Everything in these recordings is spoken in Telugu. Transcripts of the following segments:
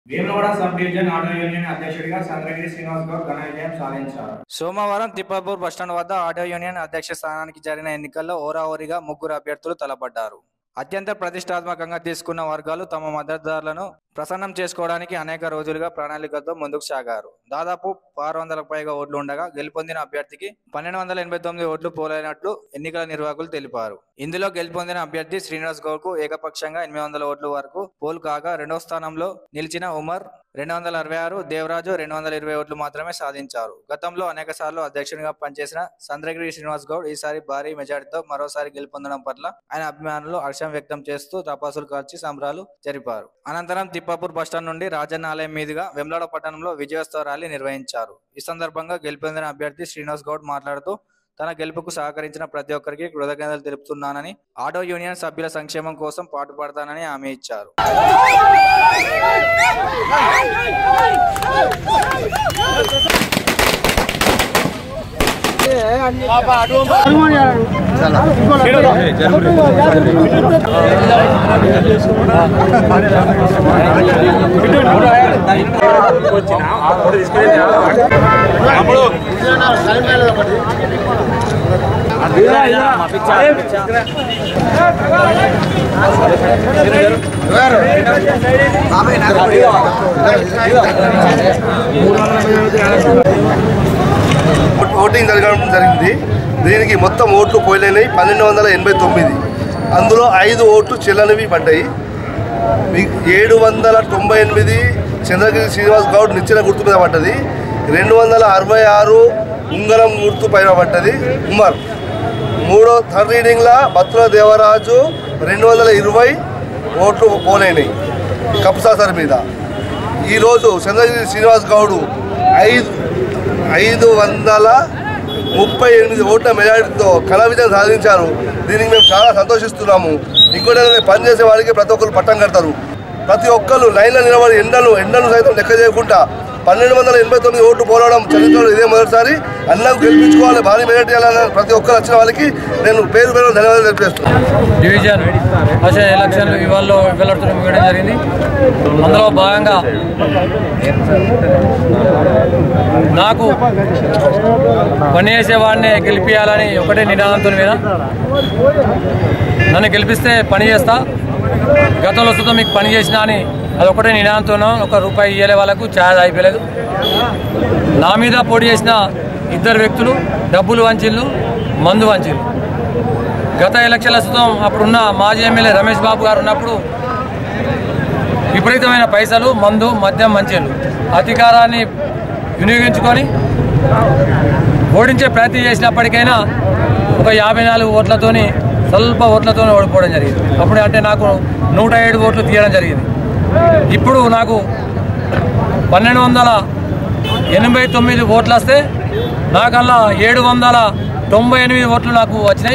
Vemulawada subdivision auto union అధ్యక్షుడిగా చంద్రగిరి శ్రీనివాస్ గౌడ్ ఘన విజయం సాధించారు సోమవారం తిప్పాపూర్ బస్టాండ్ వద్ద ఆటో యూనియన్ అధ్యక్ష స్థానానికి జరిగిన ఎన్నికల్లో ఓరాఓరిగా ముగ్గురు అభ్యర్థులు తలపడ్డారు అత్యంత ప్రతిష్టాత్మకంగా తీసుకున్న వర్గాలు తమ మద్దతుదారులను ప్రసన్నం చేసుకోవడానికి అనేక రోజులుగా ప్రణాళికతో ముందుకు సాగారు దాదాపు ఆరు వందలకు పైగా ఓట్లు ఉండగా గెలుపొందిన అభ్యర్థికి పన్నెండు వందల ఎనభై తొమ్మిది ఓట్లు పోలైనట్లు ఎన్నికల నిర్వాహకులు తెలిపారు ఇందులో గెలుపొందిన అభ్యర్థి శ్రీనివాస్ గౌడ్ కు ఏకపక్షంగా ఎనిమిది వందల ఓట్ల వరకు పోల్ కాగా రెండవ స్థానంలో నిలిచిన ఉమర్ రెండు వందల అరవై ఆరు దేవరాజు రెండు వందల ఇరవై ఓట్లు మాత్రమే సాధించారు గతంలో అనేక సార్లు అధ్యక్షునిగా పనిచేసిన చంద్రగిరి శ్రీనివాస్ గౌడ్ ఈసారి భారీ మెజార్టీతో మరోసారి గెలుపొందడం పట్ల ఆయన అభిమానులు హర్షం వ్యక్తం చేస్తూ టపాసులు కాల్చి సంబరాలు జరిపారు అనంతరం తిప్పాపూర్ బస్టాండ్ నుండి రాజన్న ఆలయం మీదుగా వెమ్లాడ పట్టణంలో విజయోత్సవ ర్యాలీ నిర్వహించారు ఈ సందర్భంగా గెలుపొందిన అభ్యర్థి శ్రీనివాస్ గౌడ్ మాట్లాడుతూ తన గెలుపుకు సహకరించిన ప్రతి ఒక్కరికి కృతజ్ఞతలు తెలుపుతున్నానని ఆటో యూనియన్ సభ్యుల సంక్షేమం కోసం పాటుపడతానని హామీ ఇచ్చారు ఓటింగ్ జరగడం జరిగింది దీనికి మొత్తం ఓట్లు పోయినాయి పన్నెండు వందల ఎనభై తొమ్మిది అందులో ఐదు ఓట్లు చెల్లనివి పడ్డాయి మీ- ఏడు వందల తొంభై ఎనిమిది చంద్రగిరి శ్రీనివాస్ గౌడ్ నిచ్చెన గుర్తు మీద పడ్డది రెండు వందల అరవై ఆరు ఉంగరం గుర్తు పైన పడ్డది ఉమర్ మూడో థర్డ్ రీడింగ్లో బత్తుల దేవరాజు రెండు వందల ఇరవై ఓట్లు పోలేనాయి కప్సా సార్ మీద ఈరోజు చంద్రగిరి శ్రీనివాస్ గౌడు ఐదు ఐదు వందల ముప్పై ఎనిమిది ఓట్ల మెజారిటీతో కళా విజయం సాధించారు దీనికి మేము చాలా సంతోషిస్తున్నాము ఇంకోటి ఏంటంటే పనిచేసే వారికి ప్రతి ఒక్కరు పట్టం కడతారు ప్రతి ఒక్కరు లైన్లో నిలబడి ఎండలు ఎండలు సైతం లెక్క చేయకుండా పన్నెండు వందల ఎనభై తొమ్మిది ఓట్లు పోరాడడం చరిత్రలో ఇదే మొదటిసారి అన్నకు గెలిపించుకోవాలి భారీ మెజార్టీ అలా ప్రతి ఒక్కరు వచ్చిన వాళ్ళకి నేను పేరు పేరు ధన్యవాదాలు తెలియజేస్తున్నాను డివిజన్ వచ్చే ఎలక్షన్లు ఇవాళ వెల్లడుతున్న ఇవ్వడం జరిగింది అందులో భాగంగా నాకు పనిచేసేవాడిని గెలిపించాలని ఒకటే నినాదంతో మీద నన్ను గెలిపిస్తే పని చేస్తా గతంలో సుతం మీకు పని చేసినా అని అది ఒకటే నినాదంతో ఒక రూపాయి ఇయ్యలే వాళ్ళకు ఛాయ్ అయిపోలేదు నా మీద పోటీ చేసిన ఇద్దరు వ్యక్తులు డబ్బులు వంచిళ్ళు మందు వంచిళ్ళు గత ఎలక్షన్ల సుతం అప్పుడున్న మాజీ ఎమ్మెల్యే రమేష్ బాబు గారు ఉన్నప్పుడు విపరీతమైన పైసలు మందు మద్యం మంచిలు అధికారాన్ని వినియోగించుకొని ఓడించే ప్రయత్నం చేసినప్పటికైనా ఒక యాభై నాలుగు ఓట్లతోని స్వల్ప ఓట్లతో ఓడిపోవడం జరిగింది అప్పుడు అంటే నాకు నూట ఏడు ఓట్లు తీయడం జరిగింది ఇప్పుడు నాకు పన్నెండు వందల ఎనభై తొమ్మిది ఓట్లు వస్తే నాకల్లా ఏడు వందల తొంభై ఎనిమిది ఓట్లు నాకు వచ్చినాయి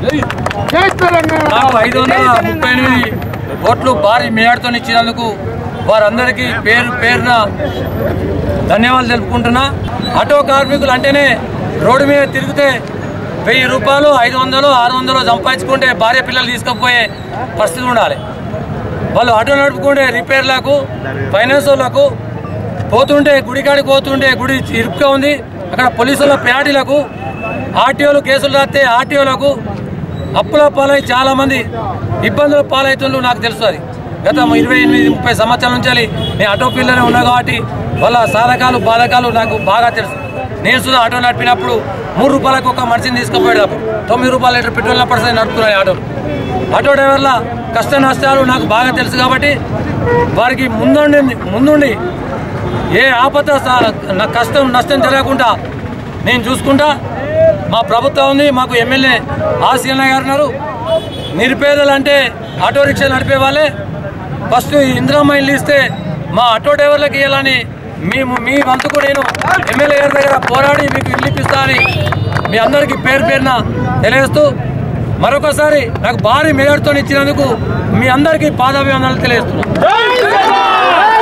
నాకు ఐదు వందల ముప్పై ఎనిమిది ఓట్లు భారీ మేడతో ఇచ్చినందుకు వారందరికీ పేరు పేరున ధన్యవాదాలు తెలుపుకుంటున్నా ఆటో కార్మికులు అంటేనే రోడ్డు మీద తిరిగితే వెయ్యి రూపాయలు ఐదు వందలు ఆరు వందలు సంపాదించుకుంటే భార్య పిల్లలు తీసుకుపోయే పరిస్థితి ఉండాలి వాళ్ళు ఆటో నడుపుకుంటే రిపేర్లకు ఫైనాన్స్ వాళ్ళకు పోతుంటే గుడికాడికి పోతుంటే గుడి ఇరుపుగా ఉంది అక్కడ పోలీసుల ప్యాటీలకు ఆర్టీఓలు కేసులు రాస్తే ఆర్టీఓలకు అప్పుల పాలై చాలా మంది ఇబ్బందుల పాలవుతుండ్రు నాకు తెలుసు అది గత ఇరవై ఎనిమిది ముప్పై సంవత్సరాల నుంచి నేను ఆటో ఫీల్డ్లోనే ఉన్నా కాబట్టి వాళ్ళ సాధకాలు బాధకాలు నాకు బాగా తెలుసు నేను సుధా ఆటో నడిపినప్పుడు మూడు రూపాయలకు ఒక మనిషిని తీసుకుపోయాడు అప్పుడు తొమ్మిది రూపాయల లీటర్ పెట్రోల్ పర్సెంట్ నడుపుతున్నాను ఆటో ఆటో డ్రైవర్ల కష్ట నష్టాలు నాకు బాగా తెలుసు కాబట్టి వారికి ముందుండి ముందుండి ఏ ఆపద సా- నా కష్టం నష్టం జరగకుండా నేను చూసుకుంటా మా ప్రభుత్వం ఉంది మాకు ఎమ్మెల్యే ఆశీలన్న గారు ఉన్నారు నిరుపేదలు అంటే ఆటో రిక్షా నడిపే వాళ్ళే ఫస్ట్ ఇందిరమ్మ ఇల్లు ఇస్తే మా ఆటో డ్రైవర్లకు ఇవ్వాలని మేము మీ వంతుకు నేను ఎమ్మెల్యే గారి దగ్గర పోరాడి మీకు ఇల్లు ఇప్పిస్తానని మీ అందరికీ పేరు పేరున తెలియజేస్తూ మరొకసారి నాకు భారీ మేయర్తో ఇచ్చినందుకు మీ అందరికీ పాదాభివందనాలు తెలియజేస్తున్నాను